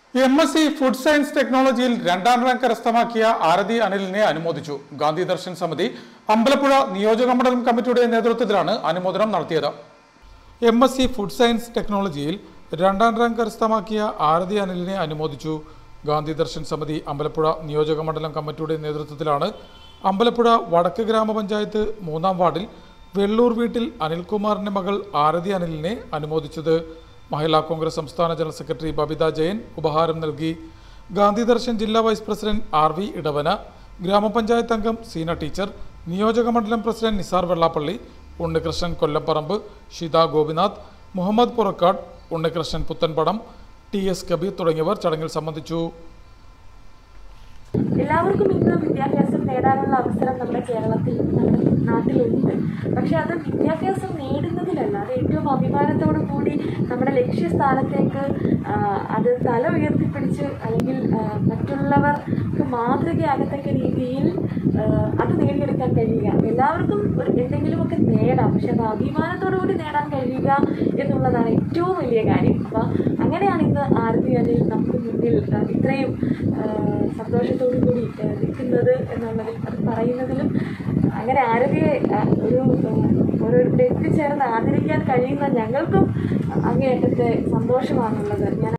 M S C food science ടെക്നോളജിയിൽ രണ്ടാം rank കരസ്ഥമാക്കിയ ആരതി അനിലിനെ അനുമോദിച്ചു ഗാന്ധി ദർശൻ സമിതി അമ്പലപ്പുഴ നിയോജക മണ്ഡലം കമ്മിറ്റിയുടെ നേതൃത്വത്തിലാണ് അനുമോദനം നടത്തിയത് M S C food science ടെക്നോളജിയിൽ രണ്ടാം റാങ്ക് കരസ്ഥമാക്കിയ ആരതി അനിലിനെ അനുമോദിച്ചു ഗാന്ധി ദർശൻ സമിതി അമ്പലപ്പുഴ നിയോജക മണ്ഡലം കമ്മിറ്റിയുടെ നേതൃത്വത്തിലാണ് അമ്പലപ്പുഴ വടക്ക് ഗ്രാമപഞ്ചായത്ത് മൂന്നാം വാർഡിൽ വെള്ളൂർ വീട്ടിൽ അനിൽകുമാറിന്റെ മകൾ ആരതി അനിലിനെ അനുമോദിച്ചത് മഹിളാ കോൺഗ്രസ് സംസ്ഥാന ജനറൽ സെക്രട്ടറി ബബിത ജയൻ ഉപഹാരം നൽകി ഗാന്ധി ദർശൻ ജില്ലാ vice president R V Edavana ഗ്രാമപഞ്ചായത്ത് അംഗം സീന ടീച്ചർ നിയോജക മണ്ഡലം president Nisar Vellappally Unnikrishnan Kollapparambu Shitha Gopinath Muhammad Purakkad Unnikrishnan Puthanpadam T S Kabeer തുടങ്ങിയവർ ചടങ്ങിൽ സംബന്ധിച്ചു എല്ലാവർക്കും ഇന്ന് വിദ്യാഭ്യാസം നേടാനുള്ള അവസരം നമ്മുടെ കേരളത്തിൽ നമ്മുടെ നാട്ടിലുണ്ട് പക്ഷെ അത് വിദ്യാഭ്യാസം നേടുന്നതിലല്ല അത് ഏറ്റവും അഭിമാനത്തോടു കൂടി നമ്മുടെ ലക്ഷ്യസ്ഥാനത്തേക്ക് ആ, അത് തല ഉയർത്തിപ്പിടിച്ച് അല്ലെങ്കിൽ ആ, മറ്റുള്ളവർക്ക് മാതൃകയാകത്തക്ക രീതിയിൽ ആ, അത് നേടിയെടുക്കാൻ കഴിയുക എല്ലാവർക്കും ഒരു എന്തെങ്കിലുമൊക്കെ നേടാം പക്ഷെ അത് അഭിമാനത്തോടു കൂടി നേടാൻ കഴിയുക എന്നുള്ളതാണ് ഏറ്റവും വലിയ കാര്യം അപ്പോൾ അങ്ങനെയാണ് ഇന്ന് ആരതി അതിൽ നമുക്ക് മുന്നിൽ ആ, ഇത്രയും ആ, സന്തോഷത്തോടു കൂടി ആ, നിൽക്കുന്നത് എന്നുള്ളതിൽ അത് പറയുന്നതിലും അങ്ങനെ ആരതിയെ ആ, ഒരു ആ, ഓരോരുത്തരെ എത്തിച്ചേർന്ന് ആദരിക്കാൻ കഴിയുന്ന ഞങ്ങൾക്കും അങ്ങേയറ്റത്തെ സന്തോഷമാണുള്ളത് ഞാൻ